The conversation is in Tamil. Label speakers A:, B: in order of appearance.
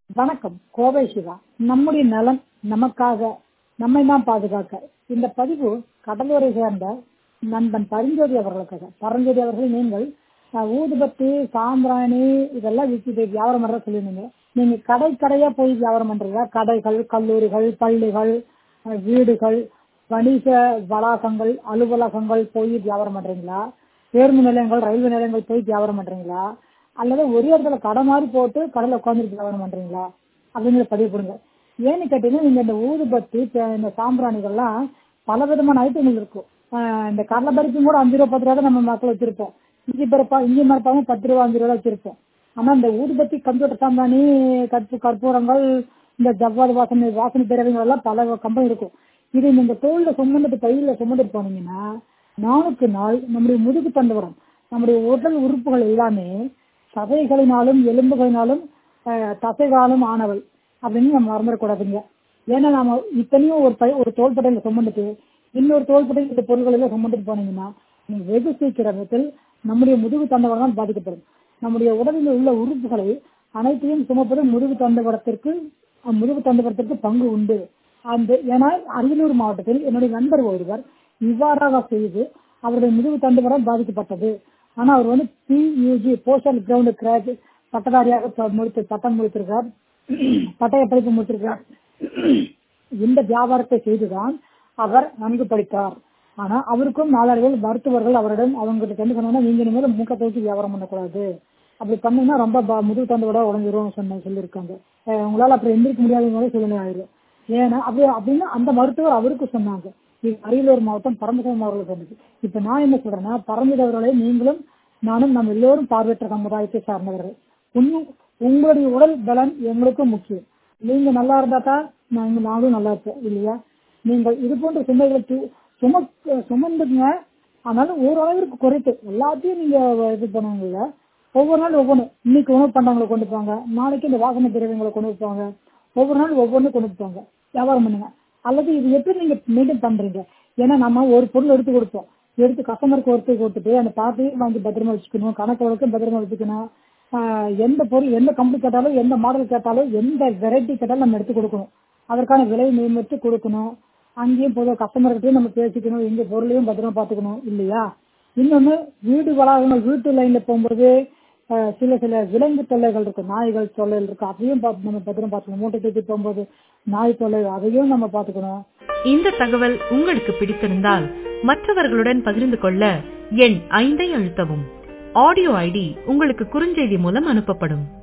A: வணக்கம் கோவை சிவா நம்முடைய நலன் நமக்காக நம்மை தான் பாதுகாக்க இந்த பதிவு கடலூரை சேர்ந்த நண்பன் பரஞ்சோதி அவர்களுக்காக பரஞ்சோதி அவர்கள் நீங்கள் அஹ், ஊதுபத்தி சாம்பிராணி இதெல்லாம் விற்கிட்டு வியாபாரம் பண்ற சொல்லியிருந்தீங்க நீங்க கடை கடையா போய் வியாபாரம் பண்றீங்களா கடைகள் கல்லூரிகள் பள்ளிகள் அஹ், வீடுகள் வணிக வளாகங்கள் அலுவலகங்கள் போய் வியாபாரம் பண்றீங்களா பேருந்து நிலையங்கள் ரயில்வே நிலையங்கள் போய் வியாபாரம் பண்றீங்களா அல்லது ஒரே இடத்துல கடை மாதிரி போட்டு கடையில் உட்காந்துட்டு வியாபாரம் பண்றீங்களா அப்படிங்கிற பதிவு கொடுங்க ஏன்னு கேட்டீங்கன்னா நீங்க இந்த ஊதுபத்தி ப- இந்த சாம்பிராணிகள்லாம் பல விதமான ஐட்டங்கள் இருக்கும் ஆஹ் இந்த கடலை பருப்பும் கூட அஞ்சு ரூபா பத்து ரூபா தான் நம்ம மக்கள் வச்சிருப்போம் இஞ்சி பருப்பா இஞ்சி மரப்பாவும் பத்து ரூபா அஞ்சு ரூபா வச்சிருப்போம் ஆனா இந்த ஊதுபத்தி கம்ப்யூட்டர் சாம்பிராணி கற்பு கற்பூரங்கள் இந்த ஜவ்வாது வாசனை வாசனை திரவியங்கள் எல்லாம் பல கம்பெனி இருக்கும் இது இந்த தோல்ல சுமந்துட்டு கையில சுமந்துட்டு போனீங்கன்னா நாளுக்கு நாள் நம்முடைய முதுகு தண்டுவரம் நம்முடைய உடல் உறுப்புகள் எல்லாமே சதைகளினாலும் எலும்புகளினாலும் அஹ், தசைகளாலும் ஆனவை அப்படின்னு நம்ம மறந்துடக்கூடாதுங்க ஏன்னா நாம இத்தனையும் ஒரு பை ஒரு தோள்பட்டையில சுமந்துட்டு இன்னொரு தோள்பட்டையில் இந்த பொருட்களை சுமந்துட்டு போனீங்கன்னா நீங்க வெகு சீக்கிரத்தில் நம்முடைய முதுகு தண்டவரம் தான் பாதிக்கப்படும் நம்முடைய உடலில் உள்ள உறுப்புகளை அனைத்தையும் சுமப்பது முதுகு தண்டுவரத்திற்கு அஹ், முதுகு தண்டுவரத்திற்கு பங்கு உண்டு அந்த ஏன்னா அரியலூர் மாவட்டத்தில் என்னுடைய நண்பர் ஒருவர் இவ்வாறாக செய்து அவருடைய முதுகு தண்டுவரம் பாதிக்கப்பட்டது ஆனா அவர் வந்து பியூஜி போஸ்டல் கிரவுண்ட் கிராஜ் பட்டதாரியாக ப- முடித்து பட்டம் முடித்திருக்கார் பட்டய படிப்பு முடித்திருக்கார் இந்த வியாபாரத்தை செய்துதான் அவர் நன்கு படித்தார் ஆனா அவருக்கும் நாளடைவில் மருத்துவர்கள் அவரிடம் அவங்க கிட்ட என்ன சொன்னா நீங்க இனிமேல் மூக்க தூக்கி வியாபாரம் பண்ணக்கூடாது அப்படி பண்ணீங்கன்னா ரொம்ப ப- முதுகு தண்டோட உடஞ்சிரும் சொன்ன சொல்லியிருக்காங்க அஹ் உங்களால அப்படி எந்திரிக்க முடியாத மாதிரி சூழ்நிலை ஆயிரும் ஏன்னா அப்படி அப்படின்னு அந்த மருத்துவர் அவருக்கு சொன்னாங்க இது அரியலூர் மாவட்டம் பரமசிவம் அவர்கள் சொன்னது இப்ப நான் என்ன சொல்றேன்னா பரமசிவர்களை நீங்களும் நானும் நம்ம எல்லோரும் பார்வையற்ற சமுதாயத்தை சார்ந்தவர்கள் உண்மை உங்களுடைய உடல் பலன் எங்களுக்கும் முக்கியம் நீங்க நல்லா இருந்தா தான் நாங்க நாங்களும் நல்லா இருப்போம் இல்லையா நீங்கள் இது போன்ற சுமைகளை சு- சும சுமந்துங்க ஆனாலும் ஓரளவிற்கு குறைத்து எல்லாத்தையும் நீங்க இது பண்ணுவீங்கல்ல ஒவ்வொரு நாள் ஒவ்வொன்று இன்னைக்கு உணவு பண்டங்களை கொண்டு போங்க நாளைக்கு இந்த வாசனை திரவியங்களை கொண்டு போங்க ஒவ்வொரு நாள் ஒவ்வொன்று கொண்டு போங்க வியாபாரம் பண்ணுங்க அல்லது இது எப்படி நீங்க மெயின்டைன் பண்றீங்க ஏன்னா நம்ம ஒரு பொருள் எடுத்து கொடுப்போம் எடுத்து கஸ்டமருக்கு ஒருத்தர் கொடுத்துட்டு அந்த பார்ட்டியும் வாங்கி பத்திரமா வச்சுக்கணும் கணக்கு வழக்கும் பத்திரமா வச்சுக்கணும் ஆஹ் எந்த பொருள் எந்த கம்பெனி கேட்டாலும் எந்த மாடல் கேட்டாலும் எந்த வெரைட்டி கேட்டாலும் நம்ம எடுத்து கொடுக்கணும் அதற்கான விலை நியமித்து கொடுக்கணும் அங்கேயும் பொதுவாக கஸ்டமர்கிட்டயும் நம்ம பேசிக்கணும் எங்க பொருளையும் பத்திரமா பார்த்துக்கணும் இல்லையா இன்னொன்னு வீடு வளாகங்கள் வீட்டு லைன்ல போகும்போது ஆஹ் சில சில விலங்கு தொல்லைகள் இருக்கும் நாய்கள் தொல்லைகள் இருக்கும் அதையும் பார்த்து நம்ம பத்திரம் பார்த்துக்கணும் மூட்டை தூக்கி போகும்போது நாய் தொல்லை அதையும் நம்ம பார்த்துக்கணும்
B: இந்த தகவல் உங்களுக்கு பிடித்திருந்தால் மற்றவர்களுடன் பகிர்ந்து கொள்ள எண் ஐந்தை அழுத்தவும் ஆடியோ ஐடி உங்களுக்கு குறுஞ்செய்தி மூலம் அனுப்பப்படும்